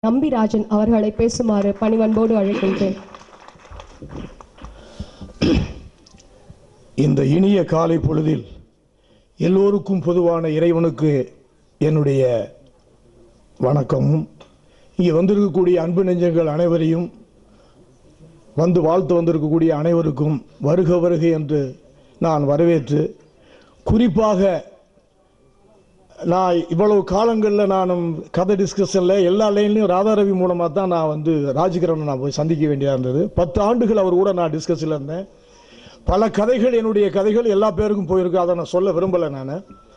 நம்பிராஜன் அவர்களை பேசுமாறு பணிவன்போடு அழைக்கின்றேன் இந்த இனிய காலை பொழுதில் எல்லோருக்கும் பொதுவான இறைவனுக்கு என்னுடைய வணக்கமும் இங்கே வந்திருக்கக்கூடிய அன்பு நெஞ்சங்கள் அனைவரையும் வந்து வாழ்த்து வந்திருக்கக்கூடிய அனைவருக்கும் வருக வருக என்று நான் வரவேற்று குறிப்பாக நான் இவ்வளவு காலங்களில் நான் கதை டிஸ்கஷனில் எல்லா லைன்லையும் ராதாரவி மூலமாக தான் நான் வந்து ராஜகிரனை நான் போய் சந்திக்க வேண்டியதாக இருந்தது பத்து ஆண்டுகள் அவர் கூட நான் டிஸ்கஸில் இருந்தேன் பல கதைகள் என்னுடைய கதைகள் எல்லா பேருக்கும் போயிருக்கு அதை நான் சொல்ல விரும்பலை நான்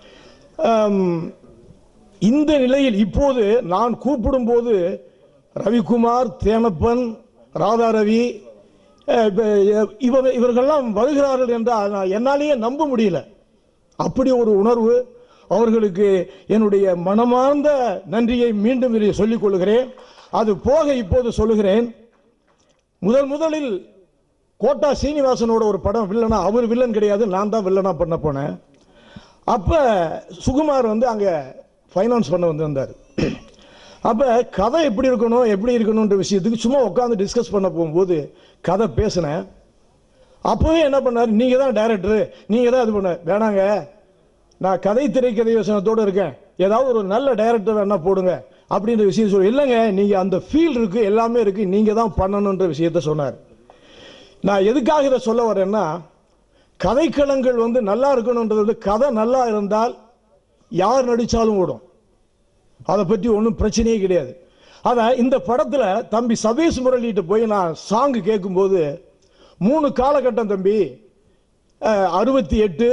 இந்த நிலையில் இப்போது நான் கூப்பிடும்போது ரவிக்குமார் தேனப்பன் ராதாரவி அஹ், இப்ப, அஹ், இவங்க இவர்கள்லாம் வருகிறார்கள் என்றால் நான் என்னாலேயே நம்ப முடியல அப்படி ஒரு உணர்வு அவர்களுக்கு என்னுடைய மனமார்ந்த நன்றியை மீண்டும் இதை சொல்லிக் கொள்கிறேன் அது போக இப்போது சொல்லுகிறேன் முதல் முதலில் கோட்டா சீனிவாசனோட ஒரு படம் வில்லனா அவர் வில்லன் கிடையாது நான் தான் வில்லனா பண்ண போனேன் அப்போ சுகுமார் வந்து அங்கே ஃபைனான்ஸ் பண்ண வந்திருந்தார் அப்போ கதை எப்படி இருக்கணும் எப்படி இருக்கணுன்ற விஷயத்துக்கு சும்மா உட்காந்து டிஸ்கஸ் பண்ண போகும்போது கதை பேசினேன் அப்போவே என்ன பண்ணார் நீங்கள் தான் டைரக்டரு நீங்கள் தான் இது பண்ண வேணாங்க நான் கதை திரைக்கதை வசனத்தோடு இருக்கேன் ஏதாவது ஒரு நல்ல டைரக்டர் வேணா போடுங்க அப்படின்ற விஷயம் சொல்லி இல்லைங்க நீங்கள் அந்த ஃபீல் இருக்கு எல்லாமே இருக்கு நீங்கள் தான் பண்ணணுன்ற விஷயத்த சொன்னார் நான் எதுக்காக இதை சொல்ல வரேன்னா கதைக்களங்கள் வந்து நல்லா இருக்கணுன்றது வந்து கதை நல்லா இருந்தால் யார் நடித்தாலும் ஓடும் அதை பற்றி ஒன்றும் பிரச்சனையே கிடையாது அதான் இந்த படத்தில் தம்பி சபேஷ் முரளிகிட்ட போய் நான் சாங்கு கேட்கும்போது மூணு காலகட்டம் தம்பி அறுபத்தி எட்டு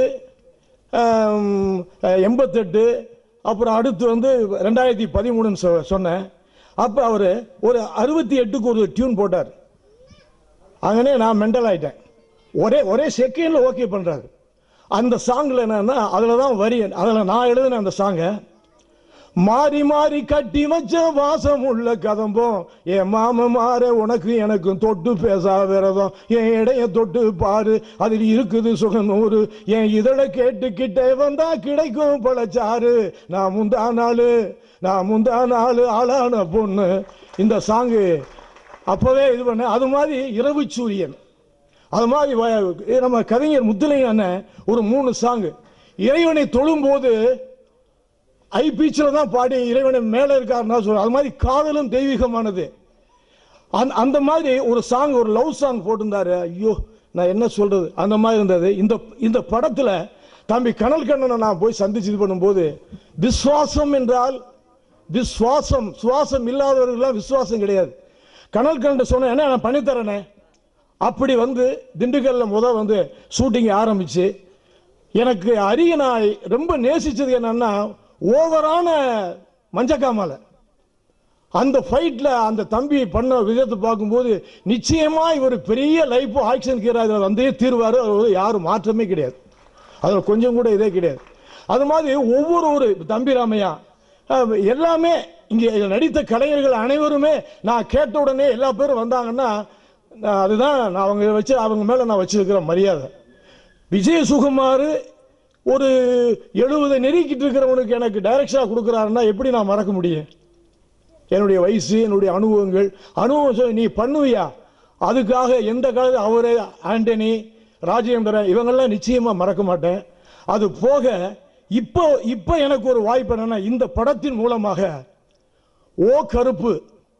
எண்பத்தெட்டு அப்புறம் அடுத்து வந்து ரெண்டாயிரத்தி பதிமூணுன்னு சொ சொன்னேன் அப்போ அவர் ஒரு அறுபத்தி எட்டுக்கு ஒரு டியூன் போட்டார் அங்கனே நான் மெண்டல் ஆயிட்டேன் ஒரே ஒரே செகண்டில் ஓகே பண்ணுறாரு அந்த சாங்கில் என்னன்னா அதில் தான் வரி அதில் நான் எழுதின அந்த சாங்கை மாறி மாறி கட்டி வச்ச வாசம் உள்ள கதம்பம் என் மாம மாற உனக்கு எனக்கும் தொட்டு பேசா விரதம் என் இடைய தொட்டு பாரு அதில் இருக்குது சுகநூறு என் இதழ கேட்டுக்கிட்டே வந்தா கிடைக்கும் பழச்சாறு நான் முந்தா நாள் நான் முந்தா நாள் ஆளான பொண்ணு இந்த சாங்கு அப்பவே இது பண்ண அது மாதிரி இரவு சூரியன் அது மாதிரி வ- நம்ம கவிஞர் முத்துலிங்க அண்ணன் ஒரு மூணு சாங்கு இறைவனை தொழும்போது ஐ பீச்சில் தான் பாடி இறைவனை மேலே இருக்காருன்னா சொல்ற அது மாதிரி காதலும் தெய்வீகமானது அந்த அந்த மாதிரி ஒரு சாங் ஒரு லவ் சாங் போட்டிருந்தாரு ஐயோ நான் என்ன சொல்றது அந்த மாதிரி இருந்தது இந்த இந்த படத்தில் தம்பி கனல் கண்ணனை நான் போய் சந்திச்சு இது பண்ணும்போது விஸ்வாசம் என்றால் விஸ்வாசம் சுவாசம் இல்லாதவர்கள்லாம் விசுவாசம் கிடையாது கனல் கண்ணன் சொன்னேன் என்ன நான் பண்ணித்தரேனே அப்படி வந்து திண்டுக்கல்ல முத வந்து ஷூட்டிங் ஆரம்பிச்சு எனக்கு அரிய நான் ரொம்ப நேசிச்சது என்னன்னா ஓவரான மஞ்சக்காமலை அந்த ஃபைட்ல அந்த தம்பி பண்ண விதத்தை பார்க்கும்போது நிச்சயமா இவர் பெரிய லைஃப் ஆக்ஷன் ஹீரோ வந்தே தீர்வாரு அது யாரும் மாற்றமே கிடையாது அதில் கொஞ்சம் கூட இதே கிடையாது அது மாதிரி ஒவ்வொரு ஒரு தம்பி ராமையா அஹ், எல்லாமே இங்கே நடித்த கலைஞர்கள் அனைவருமே நான் கேட்ட உடனே எல்லா பேரும் வந்தாங்கன்னா நான் அதுதான் நான் அவங்க வச்சு அவங்க மேலே நான் வச்சிருக்கிற மரியாதை விஜய் சுகுமார் ஒரு எழுபதை நெருக்கிட்டு இருக்கிறவனுக்கு எனக்கு டைரக்ஷனாக கொடுக்குறாருன்னா எப்படி நான் மறக்க முடியும் என்னுடைய வயசு என்னுடைய அனுபவங்கள் அனுபவம் சொல்லி நீ பண்ணுவியா அதுக்காக எந்த காலத்தில் அவரு ஆண்டனி ராஜேந்திரன் இவங்கெல்லாம் நிச்சயமா மறக்க மாட்டேன் அது போக இப்போ இப்போ எனக்கு ஒரு வாய்ப்பு என்னன்னா இந்த படத்தின் மூலமாக ஓ கருப்பு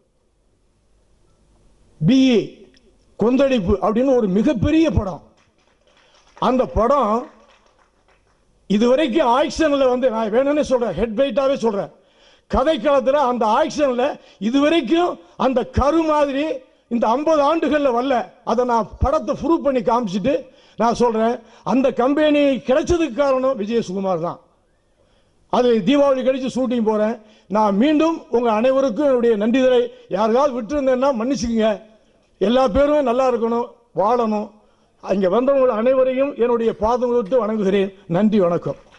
பிஇ கொந்தளிப்பு அப்படின்னு ஒரு மிகப்பெரிய படம் அந்த படம் இதுவரைக்கும் ஆக்ஷன்ல வந்து நான் வேணும்னே சொல்றேன் ஹெட் வெயிட்டாவே சொல்றேன் கதைக்களத்தில் அந்த ஆக்ஷன்ல இதுவரைக்கும் அந்த கரு மாதிரி இந்த ஐம்பது ஆண்டுகள்ல வரல அதை நான் படத்தை ப்ரூவ் பண்ணி காமிச்சிட்டு நான் சொல்றேன் அந்த கம்பெனி கிடைச்சதுக்கு காரணம் விஜய சுகுமார் தான் அது தீபாவளி கழிச்சு ஷூட்டிங் போறேன் நான் மீண்டும் உங்க அனைவருக்கும் என்னுடைய நன்றிதலை யாருக்காவது விட்டுருந்தேன்னா மன்னிச்சுக்குங்க எல்லா பேருமே நல்லா இருக்கணும் வாழணும் இங்க வந்தவங்க அனைவரையும் என்னுடைய பாதம் விட்டு வணங்குகிறேன் நன்றி வணக்கம்